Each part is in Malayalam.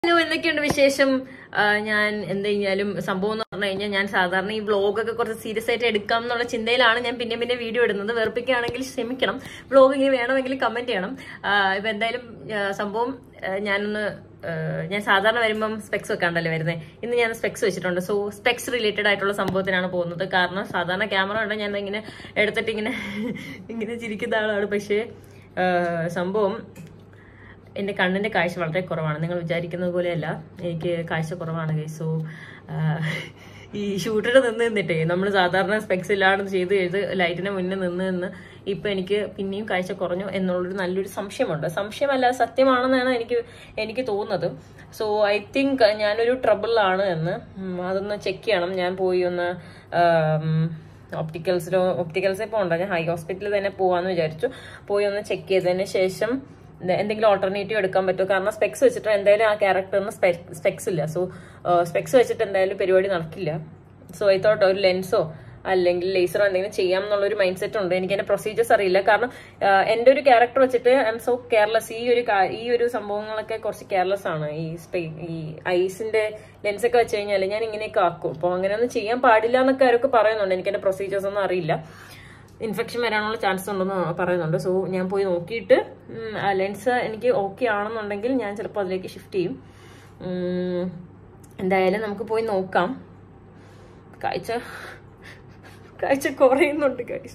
ഹലോ എന്തൊക്കെയുണ്ട് വിശേഷം ആ, ഞാൻ എന്ത് കഴിഞ്ഞാലും സംഭവം എന്ന് പറഞ്ഞു കഴിഞ്ഞാൽ ഞാൻ സാധാരണ ഈ വ്ളോഗൊക്കെ കുറച്ച് സീരിയസ് ആയിട്ട് എടുക്കാം എന്നുള്ള ചിന്തയിലാണ് ഞാൻ പിന്നെ പിന്നെ വീഡിയോ ഇടുന്നത് വെറുപ്പിക്കുകയാണെങ്കിൽ ക്ഷമിക്കണം വ്ളോഗ് ഇങ്ങനെ വേണമെങ്കിൽ കമന്റ് ചെയ്യണം ആ, ഇപ്പൊ എന്തായാലും ആ, സംഭവം ആ, ഞാനൊന്ന് ആ, ഞാൻ സാധാരണ വരുമ്പം സ്പെക്സ് വെക്കാണ്ടല്ലേ വരുന്നത് ഇന്ന് ഞാൻ സ്പെക്സ് വെച്ചിട്ടുണ്ട് സോ സ്പെക്സ് റിലേറ്റഡ് ആയിട്ടുള്ള സംഭവത്തിനാണ് പോകുന്നത് കാരണം സാധാരണ ക്യാമറ ഉണ്ട് ഞാൻ ഇങ്ങനെ എടുത്തിട്ട് ഇങ്ങനെ ഇങ്ങനെ ചിരിക്കുന്ന ആളാണ് പക്ഷേ ആ, സംഭവം എൻ്റെ കണ്ണിൻ്റെ കാഴ്ച വളരെ കുറവാണ് നിങ്ങൾ വിചാരിക്കുന്നത് പോലെയല്ല എനിക്ക് കാഴ്ച കുറവാണ് കൈ സോ ഈ ഷൂട്ടിന് നിന്ന് നിന്നിട്ടേ നമ്മൾ സാധാരണ സ്പെക്സ് ഇല്ലാണ്ട് ചെയ്ത് ചെയ്ത് ലൈറ്റിന് മുന്നേ നിന്ന് നിന്ന് ഇപ്പം എനിക്ക് പിന്നെയും കാഴ്ച കുറഞ്ഞു എന്നുള്ളൊരു നല്ലൊരു സംശയമുണ്ട് സംശയമല്ല സത്യമാണെന്നാണ് എനിക്ക് എനിക്ക് തോന്നുന്നത് സോ ഐ തിങ്ക് ഞാനൊരു ട്രബിളിലാണ് എന്ന് ഉം, അതൊന്ന് ചെക്ക് ചെയ്യണം ഞാൻ പോയി ഒന്ന് ഒപ്റ്റിക്കൽസിലോ ഒപ്റ്റിക്കൽസിൽ പോകണ്ട ഞാൻ ഹൈ ഹോസ്പിറ്റലിൽ തന്നെ പോവാന്ന് വിചാരിച്ചു പോയി ഒന്ന് ചെക്ക് ചെയ്തതിന് ശേഷം എന്ത- എന്തെങ്കിലും ഓൾട്ടർനേറ്റീവ് എടുക്കാൻ പറ്റുമോ കാരണം സ്പെക്സ് വെച്ചിട്ട് എന്തായാലും ആ ക്യാരക്ടറിന് സ്പെക്സ് ഇല്ല സോ സ്പെക്സ് വെച്ചിട്ട് എന്തായാലും പരിപാടി നടക്കില്ല സോ ഐ തോട്ട് ഒരു ലെൻസോ അല്ലെങ്കിൽ ലേസറോ എന്തെങ്കിലും ചെയ്യാം എന്നുള്ളൊരു മൈൻഡ് സെറ്റ് ഉണ്ട് എനിക്ക് അതിന്റെ പ്രൊസീജിയേഴ്സ് അറിയില്ല കാരണം ആഹ് എന്റെ ഒരു ക്യാരക്ടർ വെച്ചിട്ട് ഐ എം സോ കെയർലെസ് ഈ ഒരു കാ- ഈ ഒരു സംഭവങ്ങളൊക്കെ കുറച്ച് കെയർലെസ് ആണ് ഈ സ്പേ ഈ ഐസിന്റെ ലെൻസ് ഒക്കെ വെച്ച് കഴിഞ്ഞാൽ ഞാൻ ഇങ്ങനെയൊക്കെ ആക്കും അപ്പോൾ അങ്ങനെയൊന്നും ചെയ്യാൻ പാടില്ല എന്നൊക്കെ അവരൊക്കെ പറയുന്നുണ്ട് എനിക്ക് അതിന്റെ പ്രൊസീജിയേഴ്സ് ഒന്നും അറിയില്ല ഇൻഫെക്ഷൻ വരാനുള്ള ചാൻസ് ഉണ്ടെന്ന് പറയുന്നുണ്ട് സോ ഞാൻ പോയി നോക്കിയിട്ട് ഉം, ആ ലെൻസ് എനിക്ക് ഓക്കെ ആണെന്നുണ്ടെങ്കിൽ ഞാൻ ചിലപ്പോൾ അതിലേക്ക് ഷിഫ്റ്റ് ചെയ്യും ഉം, എന്തായാലും നമുക്ക് പോയി നോക്കാം കാഴ്ച കാഴ്ച കുറയുന്നുണ്ട് കാഴ്ച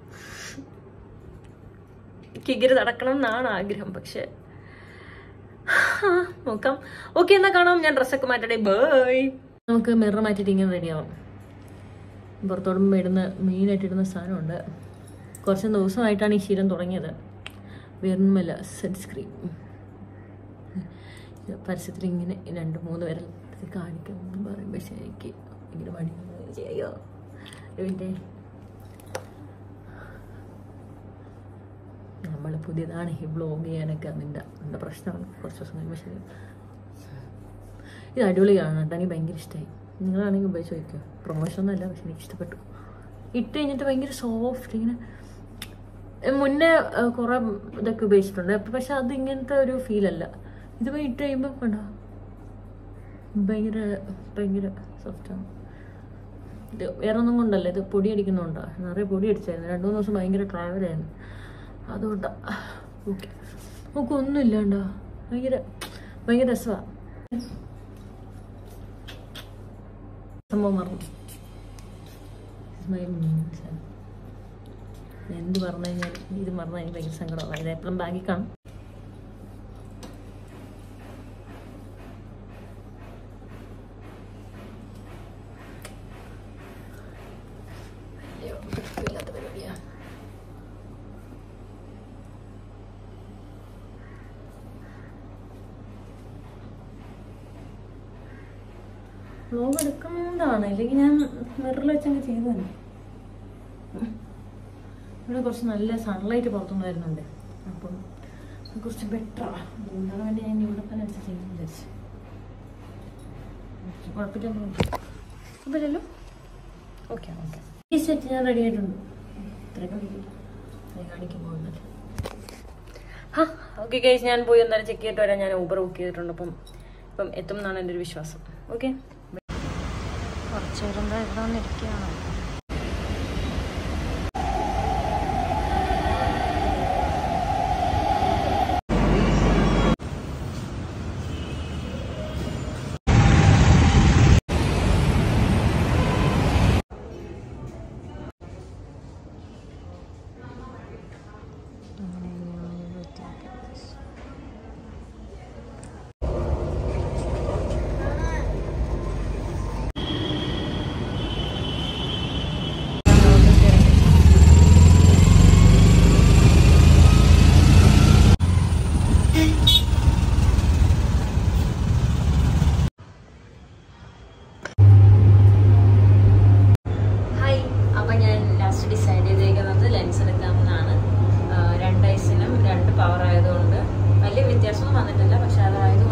കിഗിര് നടക്കണം എന്നാണ് ആഗ്രഹം പക്ഷെ ആ, നോക്കാം ഓക്കെ എന്നാ കാണാം ഞാൻ ഡ്രസ്സൊക്കെ മാറ്റട്ടെ ബൈ നമുക്ക് മിറർ മാറ്റിയിട്ട് ഇങ്ങനെ റെഡിയാവാം പുറത്തോടുമ്പോൾ ഇടുന്ന മെയിനായിട്ട് ഇടുന്ന സാധനമുണ്ട് കുറച്ച് ദിവസമായിട്ടാണ് ഈ ശീലം തുടങ്ങിയത് വേറൊന്നുമല്ല സൺസ്ക്രീൻ പരസ്യത്തിൽ ഇങ്ങനെ രണ്ട് മൂന്ന് പേരെ കാണിക്കാം എന്ന് പറയുമ്പോൾ പക്ഷേ എനിക്ക് ഇങ്ങനെ മടി ചെയ്യോ ഇതിൻ്റെ നമ്മൾ പുതിയതാണ് ഈ ബ്ലോഗ് ചെയ്യാനൊക്കെ അതിൻ്റെ അതിൻ്റെ പ്രശ്നമാണ് കുറച്ച് ദിവസം കഴിയുമ്പോൾ ശരി ഇത് അടിപൊളിയാണ് കേട്ടോ എനിക്ക് ഭയങ്കര ഇഷ്ടമായി നിങ്ങളാണെങ്കിൽ ഉപയോഗിച്ച് നോക്കിയോ പ്രൊമോഷൻ ഒന്നുമല്ല പക്ഷെ എനിക്ക് ഇഷ്ടപ്പെട്ടു ഇട്ട് കഴിഞ്ഞിട്ട് ഭയങ്കര സോഫ്റ്റ് ഇങ്ങനെ ഏ, മുന്നേ ഏ, കുറെ ഇതൊക്കെ ഉപയോഗിച്ചിട്ടുണ്ട് അപ്പൊ പക്ഷെ അത് ഇങ്ങനത്തെ ഒരു ഫീലല്ല ഇത് പോയി ഇട്ട് കഴിയുമ്പോൾ കണ്ടോ ഭയങ്കര ഭയങ്കര സോഫ്റ്റാണ് ഇത് വേറെ ഒന്നും കൊണ്ടല്ല ഇത് പൊടി അടിക്കുന്നുണ്ടോ നിറയെ പൊടി അടിച്ചായിരുന്നു രണ്ടു മൂന്ന് ദിവസം ഭയങ്കര ട്രാവലായിരുന്നു അതുകൊണ്ടാ ഓക്കെ നമുക്ക് ഒന്നും ഇല്ലാണ്ടോ ഭയങ്കര ഭയങ്കര രസമാണ് സംഭവം മറന്നു It's my means. ഞാൻ എന്ത് പറഞ്ഞു കഴിഞ്ഞാൽ ഇത് മറന്നാൽ എനിക്ക് ഭയങ്കര സങ്കടമാണ് ഇത് എപ്പോഴും ബാഗിൽ കാണും അയ്യോ, ഇല്ലാത്ത പരിപാടിയാ. വ്ലോഗ് എടുക്കുന്നതാണ് അല്ലെങ്കിൽ ഞാൻ മിററിൽ വെച്ചങ്ങ് ചെയ്തു തന്നെ ഇവിടെ കുറച്ച് നല്ല സൺലൈറ്റ് പുറത്തുനിന്ന് വരുന്നുണ്ട് അപ്പം അത് കുറച്ച് ബെറ്ററാണ് അതുകൊണ്ടാണ് വേണ്ടി ഞാൻ ഇവിടെ തന്നെ വെച്ച് ചെയ്യാൻ വിചാരിച്ചു കുഴപ്പമില്ലല്ലോ കുഴപ്പമില്ലല്ലോ ഓക്കെ ഓക്കെ ഈ സെറ്റ് ഞാൻ റെഡി ആയിട്ടുണ്ട് ഇത്രയൊക്കെ മതി. അത് കാണിക്കാൻ പോകുന്നില്ല ആ ഓക്കെ കേസ് ഞാൻ പോയി എന്തായാലും ചെക്ക് ചെയ്തിട്ട് വരാം ഞാൻ ഊബർ ബുക്ക് ചെയ്തിട്ടുണ്ട് അപ്പം ഇപ്പം എത്തും എന്നാണ് എൻ്റെ ഒരു വിശ്വാസം ഓക്കെ കുറച്ച് നേരം എന്താ ഇവിടെ വന്നിരിക്കുകയാണ് ഹായ് അപ്പം ഞാൻ ലാസ്റ്റ് ഡിസൈഡ് ചെയ്തേക്കുന്നത് ലെൻസ് എടുക്കാമെന്നാണ് ആ, രണ്ട് ഐസിനും രണ്ട് പവർ ആയതുകൊണ്ട് വലിയ വ്യത്യാസമൊന്നും വന്നിട്ടില്ല പക്ഷെ അതായത്